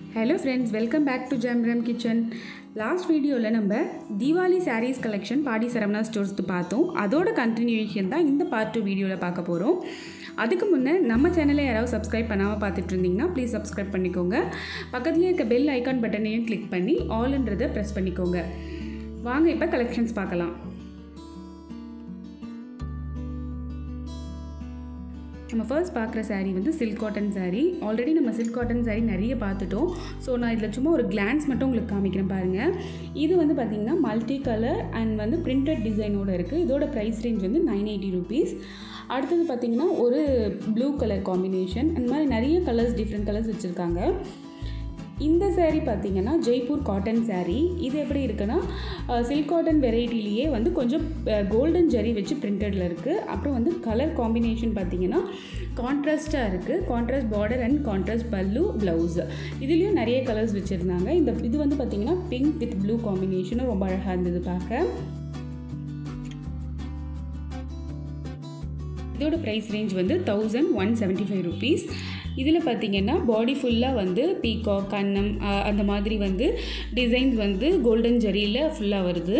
hello friends welcome back to ஜெம்ரம் kitchen last வீடியோவில் நம்ம Deepavali sarees collection body Saravana stores பார்த்தோம் அதோட கண்டினியூஷன் தான் இந்த பார்ட் டூ வீடியோவில் பார்க்க போகிறோம் அதுக்கு முன்னே நம்ம சேனலை யாராவது சப்ஸ்கிரைப் பண்ணாமல் பார்த்துட்டு இருந்தீங்கன்னா ப்ளீஸ் சப்ஸ்கிரைப் பண்ணிக்கோங்க பக்கத்துலேயே இருக்க பெல் ஐக்கான் பட்டனையும் கிளிக் பண்ணி ஆல்ன்றதை ப்ரெஸ் பண்ணிக்கோங்க வாங்க இப்போ கலெக்ஷன்ஸ் பார்க்கலாம் நம்ம ஃபர்ஸ்ட் பார்க்குற saree வந்து சில்க் காட்டன் saree ஆல்ரெடி நம்ம சில்க் காட்டன் saree நிறைய பார்த்துட்டோம் ஸோ நான் இதில் சும்மா ஒரு கிளான்ஸ் மட்டும் உங்களுக்கு காமிக்கிறேன் பாருங்கள் இது வந்து பார்த்திங்கன்னா மல்டி கலர் அண்ட் வந்து பிரிண்டட் டிசைனோட இருக்குது இதோட ப்ரைஸ் ரேஞ்ச் வந்து நைன் எயிட்டி ருபீஸ் அடுத்தது பார்த்திங்கன்னா ஒரு ப்ளூ கலர் காம்பினேஷன் அந்த மாதிரி நிறைய கலர்ஸ் டிஃப்ரெண்ட் கலர்ஸ் வச்சுருக்காங்க இந்த saree பார்த்தீங்கன்னா ஜெய்ப்பூர் காட்டன் saree இது எப்படி இருக்குன்னா சில்க் காட்டன் வெரைட்டிலேயே வந்து கொஞ்சம் கோல்டன் ஜரி வச்சு பிரிண்டடில் இருக்குது அப்புறம் வந்து கலர் காம்பினேஷன் பார்த்தீங்கன்னா கான்ட்ராஸ்ட்டாக இருக்குது contrast border and contrast pallu blouse இதுலேயும் நிறைய கலர்ஸ் வச்சுருந்தாங்க இந்த இது வந்து பார்த்தீங்கன்னா பிங்க் வித் ப்ளூ காம்பினேஷனும் ரொம்ப அழகாக இருந்தது பார்க்க இதோட ப்ரைஸ் ரேஞ்ச் வந்து thousand one seventy five rupees இதில் பார்த்தீங்கன்னா பாடி ஃபுல்லாக வந்து பீகாக் கன்னம் அஹ், அந்த மாதிரி வந்து டிசைன்ஸ் வந்து கோல்டன் ஜரியில் ஃபுல்லாக வருது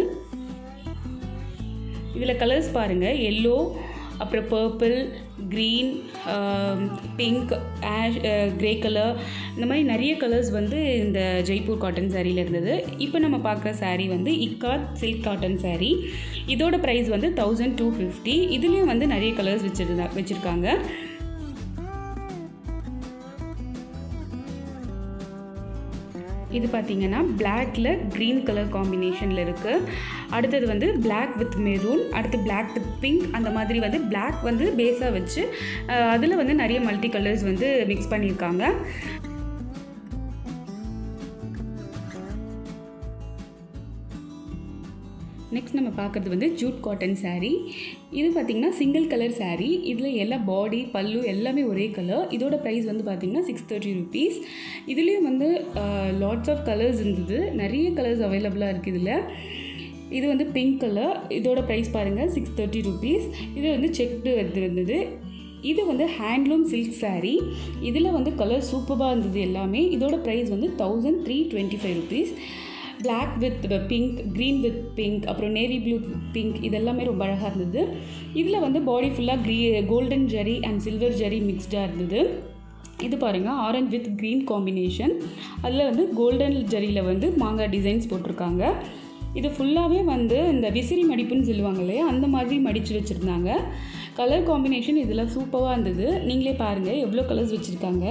இதில் கலர்ஸ் பாருங்கள் எல்லோ அப்புறம் purple green pink ash grey colour இந்த மாதிரி நிறைய கலர்ஸ் வந்து இந்த ஜெய்ப்பூர் காட்டன் சாரியில் இருந்தது இப்போ நம்ம பார்க்குற saree வந்து இக்காத் சில்க் காட்டன் saree இதோட ப்ரைஸ் வந்து தௌசண்ட் டூ ஃபிஃப்டி இதுலேயும் வந்து நிறைய கலர்ஸ் வச்சுருந்தா வச்சுருக்காங்க இது பார்த்தீங்கன்னா பிளாக்ல க்ரீன் கலர் காம்பினேஷனில் இருக்குது அடுத்தது வந்து Black வித் மெரூன் அடுத்து Black வித் பிங்க் அந்த மாதிரி வந்து Black வந்து பேஸாக வச்சு அதில் வந்து நிறைய மல்டி கலர்ஸ் வந்து மிக்ஸ் பண்ணியிருக்காங்க நெக்ஸ்ட் நம்ம பார்க்குறது வந்து ஜூட் காட்டன் saree இது பார்த்திங்கன்னா சிங்கிள் கலர் saree இதில் எல்லா பாடி பல்லு எல்லாமே ஒரே கலர் இதோட ப்ரைஸ் வந்து பார்த்திங்கன்னா சிக்ஸ் தேர்ட்டி ருபீஸ் இதுலேயும் வந்து லாட்ஸ் ஆஃப் கலர்ஸ் இருந்தது நிறைய கலர்ஸ் அவைலபிளாக இருக்குது இதில் இது வந்து பிங்க் கலர் இதோட ப்ரைஸ் பாருங்கள் சிக்ஸ் தேர்ட்டி ருபீஸ் இது வந்து செக்டு இருந்தது இது வந்து ஹேண்ட்லூம் சில்க் saree இதில் வந்து கலர் சூப்பராக இருந்தது எல்லாமே இதோட ப்ரைஸ் வந்து thousand three twenty five rupees black with pink green with pink அப்புறம் நேவி ப்ளூ பிங்க் இதெல்லாமே ரொம்ப அழகாக இருந்தது இதில் வந்து பாடி ஃபுல்லாக க்ரீ golden zari and silver zari மிக்ஸ்டாக இருந்தது இது பாருங்கள் ஆரஞ்ச் வித் க்ரீன் காம்பினேஷன் அதில் வந்து கோல்டன் ஜரியில் வந்து மாங்காய் டிசைன்ஸ் போட்டிருக்காங்க இது ஃபுல்லாகவே வந்து இந்த விசிறி மடிப்புன்னு சொல்லுவாங்க இல்லையா அந்த மாதிரி மடித்து வச்சுருந்தாங்க கலர் காம்பினேஷன் இதில் சூப்பராக இருந்தது நீங்களே பாருங்கள் எவ்வளோ கலர்ஸ் வச்சுருக்காங்க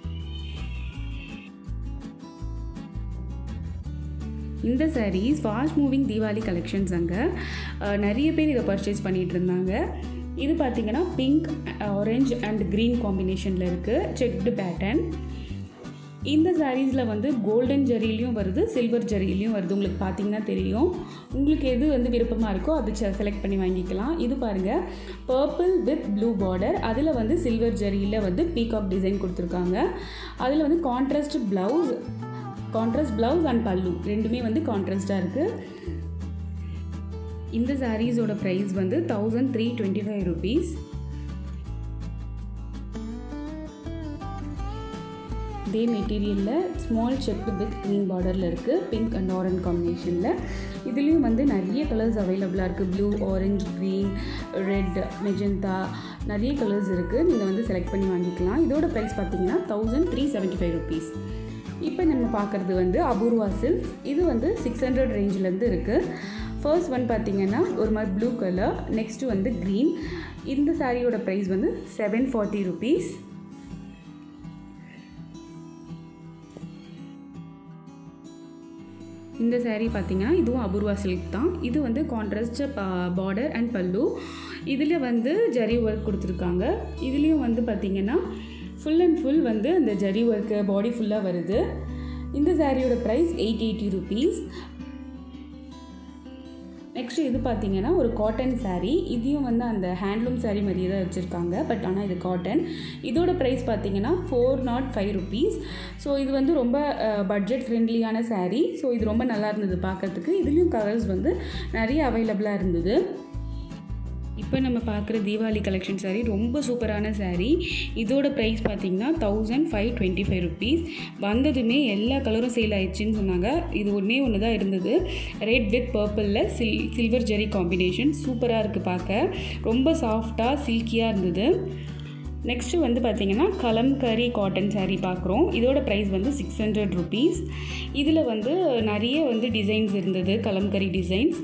இந்த sarees fast moving Deepavali collections அங்கே அஹ், நிறைய பேர் இதை பர்ச்சேஸ் பண்ணிகிட்டு இருந்தாங்க இது பார்த்தீங்கன்னா பிங்க் ஆரஞ்ச் அண்ட் க்ரீன் காம்பினேஷனில் இருக்குது செக்டு பேட்டர்ன் இந்த சாரீஸில் வந்து கோல்டன் ஜரிலையும் வருது சில்வர் ஜரிலையும் வருது உங்களுக்கு பார்த்தீங்கன்னா தெரியும் உங்களுக்கு எது வந்து விருப்பமாக இருக்கோ அது செலக்ட் பண்ணி வாங்கிக்கலாம் இது பாருங்கள் பர்பிள் வித் ப்ளூ பார்டர் அதில் வந்து சில்வர் ஜரியில் வந்து பீகாக் டிசைன் கொடுத்துருக்காங்க அதில் வந்து contrast blouse contrast blouse and pallu ரெண்டுமே வந்து கான்ட்ராஸ்டாக இருக்குது இந்த சாரீஸோட ப்ரைஸ் வந்து thousand three twenty five rupees இதே மெட்டீரியலில் ஸ்மால் செக் வித் க்ரீன் பார்டரில் இருக்குது பிங்க் அண்ட் ஆரஞ்ச் காம்பினேஷனில் இதுலேயும் வந்து நிறைய கலர்ஸ் அவைலபிளாக இருக்குது blue orange green red magenta நிறைய கலர்ஸ் இருக்குது நீங்கள் வந்து செலக்ட் பண்ணி வாங்கிக்கலாம் இதோட ப்ரைஸ் பார்த்தீங்கன்னா thousand three seventy five rupees இப்போ நம்ம பார்க்குறது வந்து அபூர்வா சில்க்ஸ் இது வந்து சிக்ஸ் ஹண்ட்ரட் ரேஞ்சிலேருந்து இருக்குது ஃபர்ஸ்ட் ஒன் பார்த்தீங்கன்னா ஒரு மாதிரி ப்ளூ கலர் நெக்ஸ்ட்டு வந்து க்ரீன் இந்த சாரியோட ப்ரைஸ் வந்து செவன் ஃபார்ட்டி ருபீஸ் இந்த saree பார்த்தீங்கன்னா இதுவும் அபூர்வா சில்க் தான் இது வந்து கான்ட்ராஸ்ட் பார்டர் அண்ட் பல்லு இதில் வந்து ஜரி ஒர்க் கொடுத்துருக்காங்க இதுலேயும் வந்து பார்த்தீங்கன்னா ஃபுல் அண்ட் ஃபுல் வந்து அந்த ஜரி ஒர்க்கு பாடி ஃபுல்லாக வருது இந்த சாரியோட price eight eighty rupees next இது பார்த்தீங்கன்னா ஒரு காட்டன் saree இதையும் வந்து அந்த ஹேண்ட்லூம் saree மாதிரியே தான் வச்சுருக்காங்க பட் ஆனால் இது காட்டன் இதோட ப்ரைஸ் பார்த்தீங்கன்னா four nought five rupees so இது வந்து ரொம்ப பட்ஜெட் ஃப்ரெண்ட்லியான saree ஸோ இது ரொம்ப நல்லா இருந்தது பார்க்கறதுக்கு இதுலேயும் கலர்ஸ் வந்து நிறைய அவைலபிளாக இருந்தது இப்போ நம்ம பார்க்குற தீபாவளி கலெக்ஷன் saree ரொம்ப சூப்பரான saree இதோட ப்ரைஸ் பார்த்தீங்கன்னா thousand five twenty five rupees வந்ததுமே எல்லா கலரும் சேல் ஆயிடுச்சுன்னு சொன்னாங்க இது ஒன்றே ஒன்று தான் இருந்தது ரெட் வித் பர்பிளில் சில் சில்வர் ஜெரி காம்பினேஷன் சூப்பராக இருக்குது பார்க்க ரொம்ப சாஃப்டாக சில்கியாக இருந்தது நெக்ஸ்ட்டு வந்து பார்த்திங்கன்னா கலம்கரி காட்டன் saree பார்க்குறோம் இதோட ப்ரைஸ் வந்து சிக்ஸ் ஹண்ட்ரட் ருபீஸ் இதில் வந்து நிறைய வந்து டிசைன்ஸ் இருந்தது கலம்கரி டிசைன்ஸ்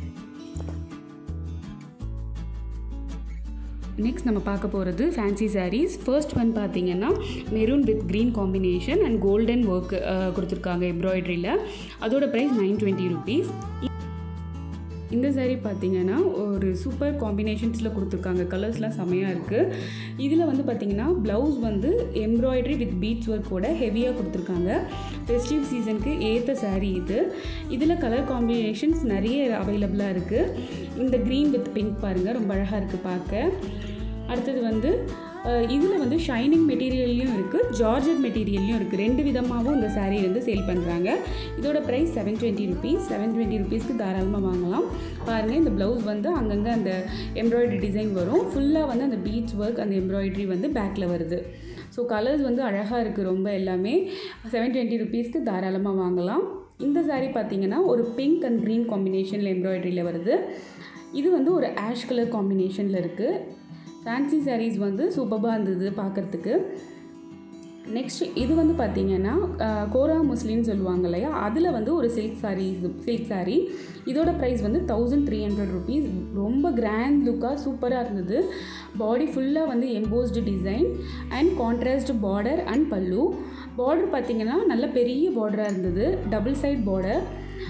நெக்ஸ்ட் நம்ம பார்க்க போகிறது ஃபேன்சி sarees ஃபர்ஸ்ட் ஒன் பார்த்தீங்கன்னா maroon with green combination and golden work கொடுத்துருக்காங்க எம்ப்ராய்டரியில் அதோட ப்ரைஸ் நைன் டுவெண்ட்டி ருபீஸ் இந்த saree பார்த்தீங்கன்னா ஒரு சூப்பர் காம்பினேஷன்ஸில் கொடுத்துருக்காங்க கலர்ஸ்லாம் செமையாக இருக்குது இதில் வந்து பார்த்தீங்கன்னா ப்ளவுஸ் வந்து எம்ப்ராய்டரி வித் பீட்ஸ் ஒர்க்கோட ஹெவியாக கொடுத்துருக்காங்க ஃபெஸ்டிவ் சீசனுக்கு ஏற்ற saree இது இதில் கலர் காம்பினேஷன்ஸ் நிறைய அவைலபிளாக இருக்குது இந்த க்ரீன் வித் பிங்க் பாருங்கள் ரொம்ப அழகாக இருக்குது பார்க்க அடுத்தது வந்து இதில் வந்து ஷைனிங் மெட்டீரியல்லையும் இருக்குது ஜார்ஜட் மெட்டீரியல்லையும் இருக்குது ரெண்டு விதமாகவும் இந்த saree வந்து சேல் பண்ணுறாங்க இதோட price seven twenty rupees seven twenty ருபீஸ்க்கு தாராளமாக வாங்கலாம் பாருங்கள் இந்த ப்ளவுஸ் வந்து அங்கங்கே அந்த எம்ப்ராய்டரி டிசைன் வரும் ஃபுல்லாக வந்து அந்த பீட்ஸ் ஒர்க் அந்த எம்ப்ராய்டரி வந்து பேக்கில் வருது ஸோ கலர்ஸ் வந்து அழகாக இருக்குது ரொம்ப எல்லாமே செவன் டுவெண்ட்டி ருபீஸ்க்கு தாராளமாக வாங்கலாம் இந்த saree பார்த்தீங்கன்னா ஒரு பிங்க் அண்ட் க்ரீன் காம்பினேஷனில் எம்ப்ராய்டரியில் வருது இது வந்து ஒரு ஆஷ் கலர் காம்பினேஷனில் இருக்குது ஃபேன்சி sarees வந்து சூப்பராக இருந்தது பார்க்குறதுக்கு நெக்ஸ்ட் இது வந்து பார்த்தீங்கன்னா அஹ், கோரா முஸ்லிம்னு சொல்லுவாங்க இல்லையா அதில் வந்து ஒரு சில்க் saree சில்க் saree இதோட ப்ரைஸ் வந்து தௌசண்ட் த்ரீ ஹண்ட்ரட் ருபீஸ் ரொம்ப கிராண்ட் லுக்காக சூப்பராக இருந்தது பாடி ஃபுல்லாக வந்து embossed design and contrast border and pallu border பார்த்தீங்கன்னா நல்ல பெரிய பார்டராக இருந்தது டபுள் சைட் பார்டர்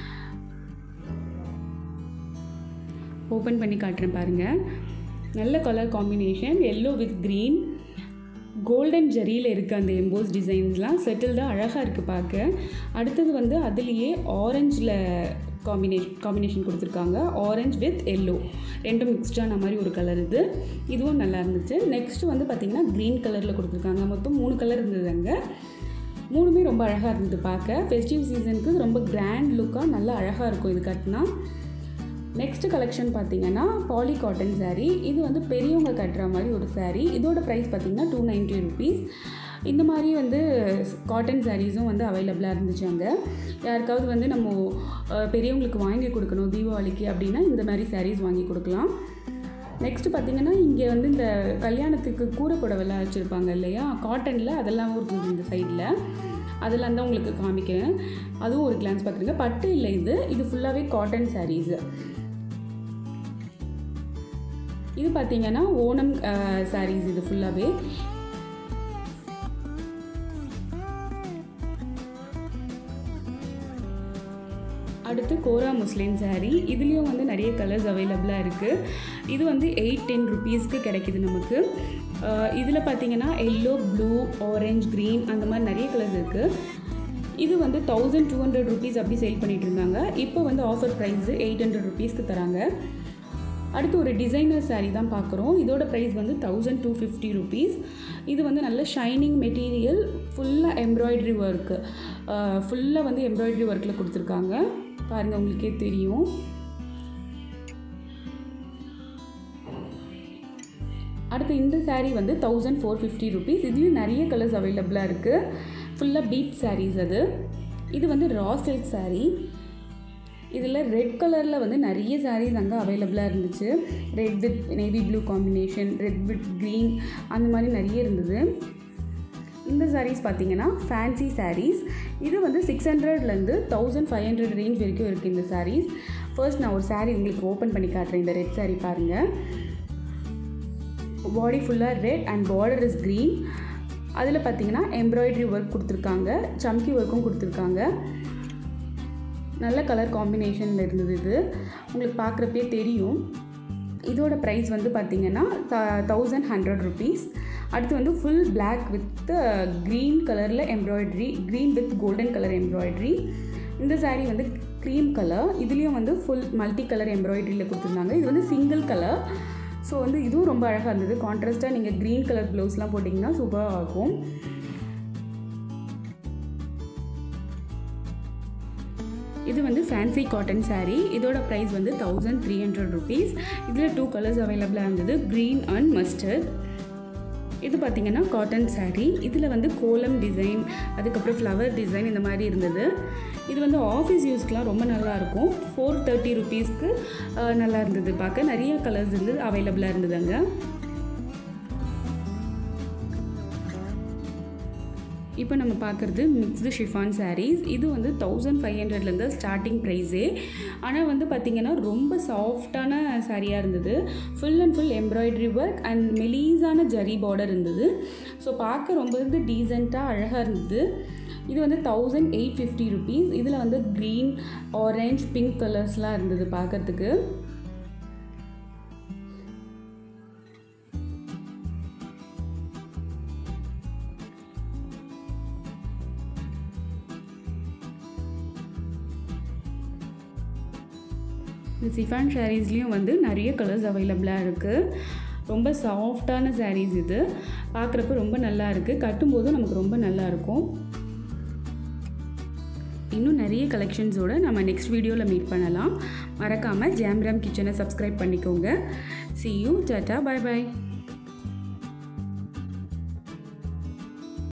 ஓப்பன் பண்ணி காட்டுறேன் பாருங்கள் நல்ல colour combination yellow with green golden ஜரியில் இருக்குது அந்த எம்போஸ் டிசைன்ஸ்லாம் செட்டில்டாக அழகாக இருக்குது பார்க்க அடுத்தது வந்து அதுலேயே ஆரஞ்சில் காம்பினேஷன் காம்பினேஷன் கொடுத்துருக்காங்க ஆரஞ்ச் வித் எல்லோ ரெண்டும் மிக்ஸ்டான மாதிரி ஒரு கலர் இது இதுவும் நல்லா இருந்துச்சு நெக்ஸ்ட் வந்து பார்த்திங்கன்னா க்ரீன் கலரில் கொடுத்துருக்காங்க மொத்தம் மூணு கலர் இருந்தது அங்கே மூணுமே ரொம்ப அழகாக இருந்தது பார்க்க ஃபெஸ்டிவ் சீசனுக்கு ரொம்ப கிராண்ட் லுக்காக நல்லா அழகாக இருக்கும் இது கட்டினா நெக்ஸ்ட் கலெக்ஷன் பார்த்தீங்கன்னா பாலி காட்டன் saree இது வந்து பெரியவங்க கட்டுற மாதிரி ஒரு saree இதோட ப்ரைஸ் பார்த்தீங்கன்னா டூ நைன்ட்டி ருபீஸ் இந்த மாதிரி வந்து காட்டன் சாரீஸும் வந்து அவைலபிளாக இருந்துச்சு அங்கே யாருக்காவது வந்து நம்ம அஹ், பெரியவங்களுக்கு வாங்கி கொடுக்கணும் தீபாவளிக்கு அப்படின்னா இந்த மாதிரி sarees வாங்கி கொடுக்கலாம் நெக்ஸ்ட் பார்த்தீங்கன்னா இங்கே வந்து இந்த கல்யாணத்துக்கு கூரை புடவைலாம் வச்சுருப்பாங்க இல்லையா காட்டனில் அதெல்லாம் இருக்குது இந்த சைடில் அதெல்லாம் தான் உங்களுக்கு காமிக்கிறேன் அதுவும் ஒரு கிளான்ஸ் பார்த்துருங்க பட்டு இல்லை இது இது ஃபுல்லாகவே காட்டன் sarees இது பார்த்தீங்கன்னா ஓணம் sarees இது ஃபுல்லாகவே அடுத்து கோரா முஸ்லிம் saree இதுலேயும் வந்து நிறைய கலர்ஸ் அவைலபிளாக இருக்குது இது வந்து எயிட் டென் ருபீஸ்க்கு கிடைக்கிது நமக்கு இதில் பார்த்தீங்கன்னா எல்லோ ப்ளூ ஆரஞ்ச் க்ரீன் அந்த மாதிரி நிறைய கலர்ஸ் இருக்குது இது வந்து தௌசண்ட் டூ ஹண்ட்ரட் ருபீஸ் அப்படி சேல் பண்ணிட்டு இருந்தாங்க இப்போ வந்து ஆஃபர் ப்ரைஸு எயிட் ஹண்ட்ரட் ருபீஸ்க்கு தராங்க அடுத்து ஒரு டிசைனர் saree தான் பார்க்குறோம் இதோட ப்ரைஸ் வந்து தௌசண்ட் டூ ஃபிஃப்டி ருபீஸ் இது வந்து நல்ல ஷைனிங் மெட்டீரியல் ஃபுல்லாக எம்ப்ராய்டரி ஒர்க்கு ஃபுல்லாக வந்து எம்ப்ராய்டரி ஒர்க்கில் கொடுத்துருக்காங்க பாருங்கள் உங்களுக்கே தெரியும் அடுத்து இந்த saree வந்து தௌசண்ட் ஃபோர் ஃபிஃப்டி ருபீஸ் இதுலேயும் நிறைய கலர்ஸ் அவைலபிளாக இருக்குது ஃபுல்லாக பீட் sarees அது இது வந்து ரா சில்க் saree இதில் ரெட் கலரில் வந்து நிறைய sarees அங்கே அவைலபிளாக இருந்துச்சு red with navy blue combination red with green அந்த மாதிரி நிறைய இருந்தது இந்த sarees பார்த்தீங்கன்னா ஃபேன்சி sarees இது வந்து சிக்ஸ் ஹண்ட்ரட்லேருந்து தௌசண்ட் ஃபைவ் ஹண்ட்ரட் ரேஞ்ச் வரைக்கும் இருக்குது இந்த sarees ஃபர்ஸ்ட் நான் ஒரு saree உங்களுக்கு ஓப்பன் பண்ணி காட்டுறேன் இந்த ரெட் saree பாருங்கள் பாடி ஃபுல்லாக red and border is green அதில் பார்த்தீங்கன்னா எம்ப்ராய்டரி ஒர்க் கொடுத்துருக்காங்க சம்கி ஒர்க்கும் கொடுத்துருக்காங்க நல்ல கலர் காம்பினேஷனில் இருந்தது இது உங்களுக்கு பார்க்குறப்பே தெரியும் இதோட ப்ரைஸ் வந்து பார்த்தீங்கன்னா தௌசண்ட் ஹண்ட்ரட் ருபீஸ் அடுத்து வந்து ஃபுல் Black வித் க்ரீன் கலரில் embroidery green with golden colour embroidery இந்த saree வந்து க்ரீம் கலர் இதுலேயும் வந்து ஃபுல் மல்டி கலர் எம்ப்ராய்டரியில் கொடுத்துருந்தாங்க இது வந்து சிங்கிள் கலர் ஸோ வந்து இதுவும் ரொம்ப அழகாக இருந்தது கான்ட்ராஸ்ட்டாக நீங்கள் க்ரீன் கலர் ப்ளவுஸ்லாம் போட்டிங்கன்னா சூப்பராக இருக்கும் இது வந்து ஃபேன்சி காட்டன் saree இதோட ப்ரைஸ் வந்து தௌசண்ட் த்ரீ ஹண்ட்ரட் ருபீஸ் இதில் டூ கலர்ஸ் அவைலபிளாக இருந்தது க்ரீன் அண்ட் மஸ்டர்ட் இது பார்த்திங்கன்னா காட்டன் saree இதில் வந்து கோலம் டிசைன் அதுக்கப்புறம் ஃப்ளவர் டிசைன் இந்த மாதிரி இருந்தது இது வந்து ஆஃபீஸ் யூஸ்க்குலாம் ரொம்ப நல்லா இருக்கும் ஃபோர் தேர்ட்டி ருபீஸ்க்கு நல்லா இருந்தது பார்க்க நிறைய கலர்ஸ் வந்து அவைலபிளாக இருந்தது அங்கே இப்போ நம்ம பார்க்குறது மிக்ஸ்டு ஷிஃபான் sarees இது வந்து தௌசண்ட் ஃபைவ் ஹண்ட்ரட்லேருந்து ஸ்டார்டிங் ப்ரைஸே ஆனால் வந்து பார்த்திங்கன்னா ரொம்ப சாஃப்டான சாரியாக இருந்தது full and full embroidery work and மெலீஸான ஜரி பார்டர் இருந்தது ஸோ பார்க்க ரொம்ப வந்து டீசெண்டாக அழகாக இருந்தது இது வந்து தௌசண்ட் எயிட் ஃபிஃப்டி ருபீஸ் இதில் வந்து க்ரீன் ஆரஞ்ச் பிங்க் கலர்ஸ்லாம் இருந்தது பார்க்குறதுக்கு இந்த சிஃபான் சாரீஸ்லேயும் வந்து நிறைய கலர்ஸ் அவைலபிளாக இருக்குது ரொம்ப சாஃப்டான sarees இது பார்க்குறப்ப ரொம்ப நல்லா இருக்குது கட்டும்போதும் நமக்கு ரொம்ப நல்லா இருக்கும் இன்னும் நிறைய கலெக்ஷன்ஸோடு நம்ம நெக்ஸ்ட் வீடியோவில் மீட் பண்ணலாம் மறக்காமல் ஜாம்ராம் கிச்சனை சப்ஸ்கிரைப் பண்ணிக்கோங்க see you tata bye bye